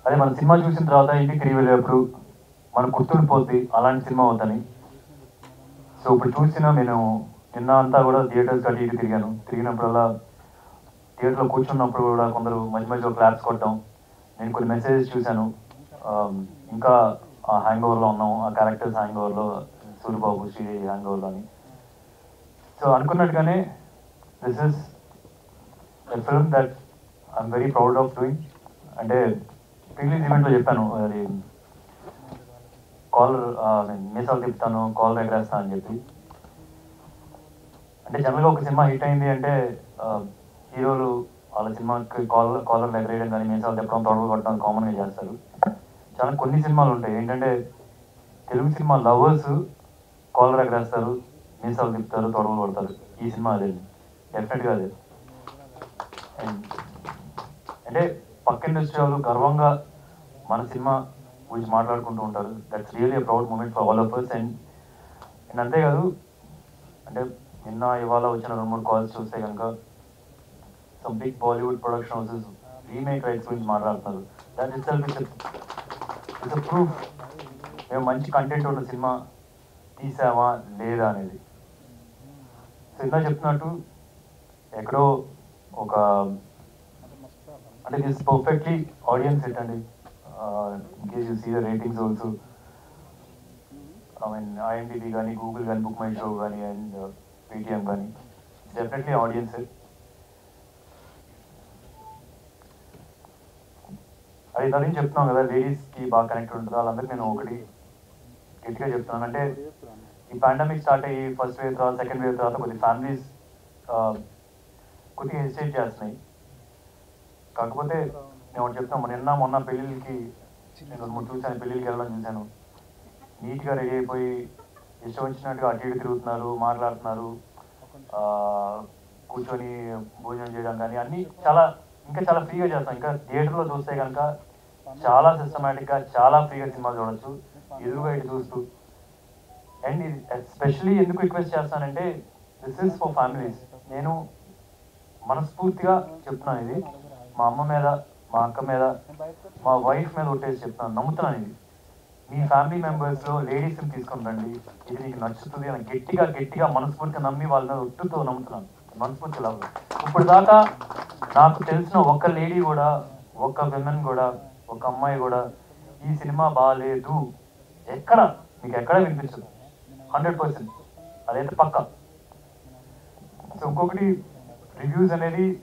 అదే మన సినిమా చూసిన తర్వాత ఇంటికి తిరిగి వెళ్ళేటప్పుడు మనకు గుర్తుండిపోద్ది అలాంటి సినిమా అవుతుంది సో ఇప్పుడు చూసిన నేను నిన్న అంతా కూడా థియేటర్స్ అటు ఇటు తిరిగాను తిరిగినప్పుడల్లా థియేటర్లో కూర్చున్నప్పుడు కూడా కొందరు మధ్య మధ్యలో క్లాప్స్ కొట్టడం నేను కొన్ని మెసేజెస్ చూశాను ఆమ్, ఇంకా ఆ హ్యాంగ్ ఓవర్లో ఉన్నాం ఆ క్యారెక్టర్స్ హ్యాంగ్ ఓవర్లో సూర్యబాబు శ్రీదేవి హ్యాంగ్ ఓవర్లో అని సో అనుకున్నట్టుగానే this is a film that I'm very proud of doing అంటే రిలీజ్ ఈవెంట్లో చెప్పాను అది కాల్ మీసాలు తిప్పుతాను కాల్ ఎగరేస్తాను అని చెప్పి అంటే జనరల్గా ఒక సినిమా హిట్ అయింది అంటే ఆ, హీరోలు వాళ్ళ సినిమాకి కాల్ కాలర్ ఎగరేయడం కానీ మీసాలు తిప్పడం తొడవలు కొట్టడం కామన్గా చేస్తారు చాలా కొన్ని సినిమాలు ఉంటాయి ఏంటంటే తెలుగు సినిమా లవర్స్ కాలర్ ఎగరేస్తారు మీసాలు తిప్పుతారు తొడవలు కొడతారు ఈ సినిమా అదే డెఫినెట్గా అదే And అంటే పక్క ఇండస్ట్రీ వాళ్ళు గర్వంగా మన సినిమా గురించి మాట్లాడుకుంటూ ఉంటారు that's really a proud moment for all of us and and అంతేకాదు అంటే నిన్న ఇవాళ వచ్చిన రెండు మూడు కాల్స్ చూస్తే కనుక some big Bollywood production houses remake rights గురించి మాట్లాడుతున్నారు that itself it's it's proof మేము మంచి కంటెంట్ ఉన్న సినిమా తీసామా లేదా అనేది సో ఇందా చెప్తున్నట్టు ఎక్కడో ఒక అంటే దిస్ పర్ఫెక్ట్లీ ఆడియన్స్ హిట్ అండి in case you see the ratings also I mean IMDb కానీ గూగుల్ కానీ బుక్ మై షో కానీ అండ్ పేటిఎం కానీ డెఫినెట్లీ ఆడియన్స్ అది ఇందాక చెప్తున్నాం కదా లేడీస్కి బాగా కనెక్ట్ ఉంటుంది వాళ్ళందరికీ నేను ఒకటి గట్టిగా చెప్తున్నాను అంటే ఈ పాండమిక్ స్టార్ట్ అయ్యి ఫస్ట్ వేవ్ తర్వాత సెకండ్ వేవ్ తర్వాత కొద్ది ఫ్యామిలీస్ కొద్దిగా హెసిటేట్ చేస్తున్నాయి కాకపోతే నేను ఒకటి చెప్తాను నిన్న మొన్న పెళ్ళిళ్ళకి నేను రెండు మూడు చూశాను పెళ్ళిళ్ళకి వెళ్ళడం చూశాను నీట్గా రెడీ అయిపోయి ఇష్టం వచ్చినట్టుగా అటు ఇటు తిరుగుతున్నారు మాట్లాడుతున్నారు ఆ, కూర్చొని భోజనం చేయడం కానీ అన్నీ చాలా ఇంకా చాలా ఫ్రీగా చేస్తాం ఇంకా థియేటర్లో చూస్తే కనుక చాలా సిస్టమేటిక్గా చాలా ఫ్రీగా సినిమా చూడొచ్చు ఎదురుగా ఇటు చూస్తూ అండ్ ఇది ఎస్పెషలీ ఎందుకు రిక్వెస్ట్ చేస్తానంటే దిస్ ఇస్ ఫర్ ఫ్యామిలీస్ నేను మనస్ఫూర్తిగా చెప్తున్నాను ఇది మా అమ్మ మీద మా అక్క మీద మా వైఫ్ మీద ఒట్టేసి చెప్తున్నాను నమ్ముతున్నాను ఇది మీ ఫ్యామిలీ మెంబర్స్ లో లేడీస్ తీసుకొని రండి ఇది నీకు నచ్చుతుంది అని గట్టిగా గట్టిగా మనస్ఫూర్తిగా నమ్మి వాళ్ళ మీద ఒట్టుతో నమ్ముతున్నాను మనస్ఫూర్తి లవ్ ఇప్పుడు దాకా నాకు తెలిసిన ఒక్క లేడీ కూడా ఒక్క విమెన్ కూడా ఒక అమ్మాయి కూడా ఈ సినిమా బాగాలేదు ఎక్కడ మీకు ఎక్కడ వినిపించదు హండ్రెడ్ పర్సెంట్ అదైతే పక్క సో ఇంకొకటి రివ్యూస్ అనేది